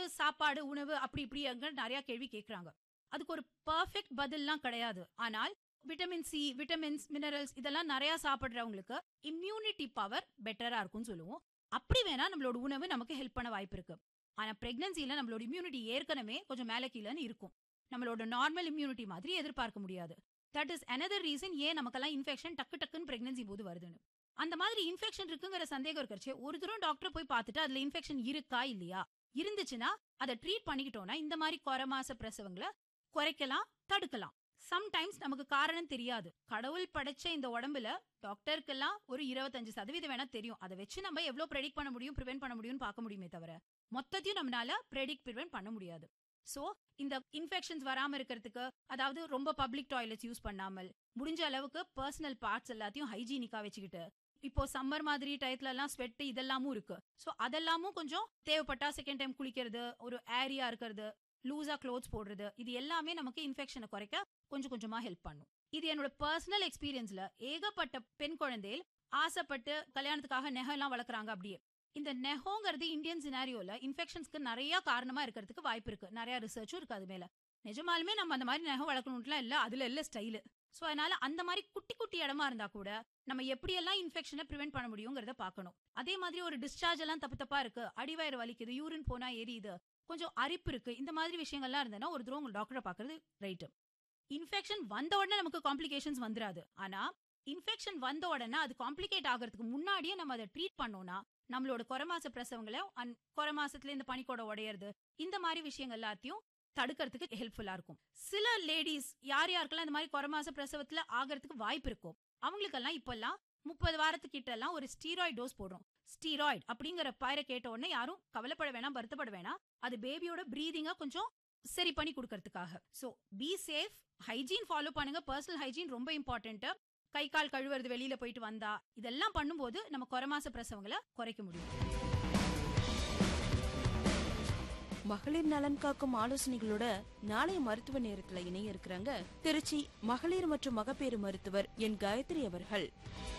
சாப்பாடு உணவு அப்படி இப்படி அங்க நிறைய கேள்வி கேக்குறாங்க அதுக்கு ஒரு பர்ஃபெக்ட் பதில்லாம் கிடையாது ஆனால் விட்டமின் சி விட்டமின்ஸ் மினரல்ஸ் இதெல்லாம் நிறைய சாப்பிடுறவங்களுக்கு இம்யூனிட்டி பவர் பெட்டரா இருக்கும்னு சொல்லுவோம் அப்படி வேணா நம்மளோட உணவு நமக்கு ஹெல்ப் பண்ண வாய்ப்பு இருக்கு ஆனா பிரெக்னன்சில நம்மளோட இம்யூனிட்டி ஏற்கனவே கொஞ்சம் மேல கீழன்னு இருக்கும் நம்மளோட நார்மல் இம்யூனிட்டி மாதிரி எதிர்பார்க்க முடியாது தட் இஸ் another ரீசன் ஏன் நமக்கெல்லாம் இன்ஃபெக்ஷன் டக்கு டக்குன்னு பிரெக்னன்சி போது வருதுன்னு அந்த மாதிரி இன்ஃபெக்ஷன் இருக்குங்கிற சந்தேகம் இருக்கிறச்சு ஒரு தூரம் டாக்டர் போய் பார்த்துட்டு அதுல இன்ஃபெக்ஷன் இருக்கா இல்லையா இருந்துச்சுன்னா அதை ட்ரீட் பண்ணிக்கிட்டோம்னா இந்த மாதிரி குறை மாச பிரசவங்களை குறைக்கலாம் தடுக்கலாம் சம்டைம்ஸ் நமக்கு காரணம் தெரியாது கடவுள் படைச்ச இந்த உடம்புல டாக்டருக்கெல்லாம் ஒரு இருபத்தஞ்சு சதவீதம் வேணா தெரியும் அதை வச்சு நம்ம எவ்வளவு ப்ரெடிக்ட் பண்ண முடியும் ப்ரிவென்ட் பண்ண முடியும்னு பார்க்க முடியுமே தவிர மொத்தத்தையும் நம்மளால ப்ரெடிக்ட் ப்ரிவென்ட் பண்ண முடியாது சோ இந்த இன்ஃபெக்ஷன்ஸ் வராம இருக்கிறதுக்கு அதாவது ரொம்ப பப்ளிக் டாய்லெட்ஸ் யூஸ் பண்ணாமல் முடிஞ்ச அளவுக்கு பர்சனல் பார்ட்ஸ் எல்லாத்தையும் ஹைஜீனிக்கா வச்சுக்கிட்டு இப்போ சம்மர் மாதிரி டயத்துல எல்லாம் ஸ்வெட் இதெல்லாமும் இருக்கு சோ அதெல்லாமும் கொஞ்சம் தேவைப்பட்டா செகண்ட் டைம் குளிக்கிறது ஒரு ஏரியா இருக்கிறது லூசா க்ளோத்ஸ் போடுறது இது எல்லாமே நமக்கு இன்ஃபெக்ஷனை குறைக்க கொஞ்சம் கொஞ்சமா ஹெல்ப் பண்ணும் இது என்னோட பர்சனல் எக்ஸ்பீரியன்ஸ்ல ஏகப்பட்ட பெண் குழந்தைகள் ஆசைப்பட்டு கல்யாணத்துக்காக நெகம் எல்லாம் வளர்க்குறாங்க அப்படியே இந்த நெகோங்கிறது இந்தியன் சினாரியோல இன்ஃபெக்ஷன்ஸ்க்கு நிறைய காரணமா இருக்கிறதுக்கு வாய்ப்பு இருக்கு நிறைய ரிசர்ச்சும் இருக்கு அது மேல நிஜமாலுமே நம்ம அந்த மாதிரி நெகம் வளர்க்கணும்லாம் இல்ல அதுல இல்ல ஸ்டைலு சோ அதனால அந்த மாதிரி குட்டி குட்டி இடமா இருந்தா கூட நம்ம எப்படியெல்லாம் இன்ஃபெக்ஷனை ப்ரிவென்ட் பண்ண முடியுங்கிறத பார்க்கணும் அதே மாதிரி ஒரு டிஸ்சார்ஜ் எல்லாம் தப்பு தப்பா இருக்கு அடிவயிறு வலிக்குது யூரின் போனா எரியுது கொஞ்சம் அரிப்பு இருக்கு இந்த மாதிரி விஷயங்கள்லாம் இருந்ததுன்னா ஒரு தூரம் உங்க டாக்டரை பாக்குறது ரைட்டு இன்ஃபெக்ஷன் வந்த உடனே நமக்கு காம்ப்ளிகேஷன்ஸ் வந்துராது ஆனா இன்ஃபெக்ஷன் வந்த உடனே அது காம்ப்ளிகேட் ஆகிறதுக்கு முன்னாடியே நம்ம அதை ட்ரீட் பண்ணோம்னா நம்மளோட குறமாச பிரசவங்களை அந் குறமாசத்துல இந்த பனிக்கூட உடையறது இந்த மாதிரி விஷயங்கள் எல்லாத்தையும் தடுக்கிறதுக்கு ஹெல்ப்ஃபுல்லா இருக்கும் சில லேடிஸ் யார் யாருக்கெல்லாம் இந்த மாதிரி குறமாச பிரசவத்துல ஆகிறதுக்கு வாய்ப்பு இருக்கும் அவங்களுக்கெல்லாம் இப்பெல்லாம் முப்பது வாரத்துக்கிட்ட எல்லாம் ஒரு ஸ்டீராய்டு டோஸ் போடுறோம் ஸ்டீராய்டு அப்படிங்கிற பயிரை கேட்ட உடனே யாரும் கவலைப்பட வேணாம் வருத்தப்பட வேணாம் அது பேபியோட பிரீதிங்கா கொஞ்சம் சரி பண்ணி கொடுக்கறதுக்காக so be safe hygiene follow பண்ணுங்க பர்சனல் ஹைஜீன் ரொம்ப இம்பார்ட்டன்ட் கை கால் கழுவுறது வெளியில போயிட்டு வந்தா இதெல்லாம் பண்ணும்போது நம்ம குறமாச பிரசவங்களை குறைக்க முடியும் மகளிர் நலன் காக்கும் ஆலோசனைகளோட நாளைய மருத்துவ நேரத்துல இணைய இருக்கிறாங்க திருச்சி மகளிர் மற்றும் மகப்பேறு மருத்துவர் என் காயத்ரி அவர்கள்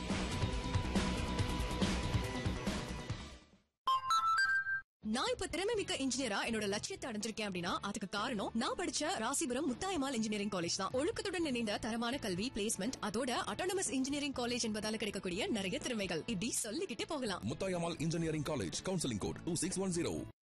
நான் இப்ப திறமை மிக்க இன்ஜினியரா என்னோட லட்சியத்தை அடைஞ்சிருக்கேன் அப்படின்னா அதுக்கு காரணம் நான் படிச்ச ராசிபுரம் முத்தாயமால் இன்ஜினியரிங் காலேஜ் தான் ஒழுக்கத்துடன் இணைந்த தரமான கல்வி பிளேஸ்மெண்ட் அதோட அட்டானமஸ் இன்ஜினியரிங் காலேஜ் என்பதால கிடைக்கக்கூடிய நிறைய திறமைகள் இப்படி சொல்லிக்கிட்டே போகலாம் Mutayamal Engineering College, Counseling Code 2610.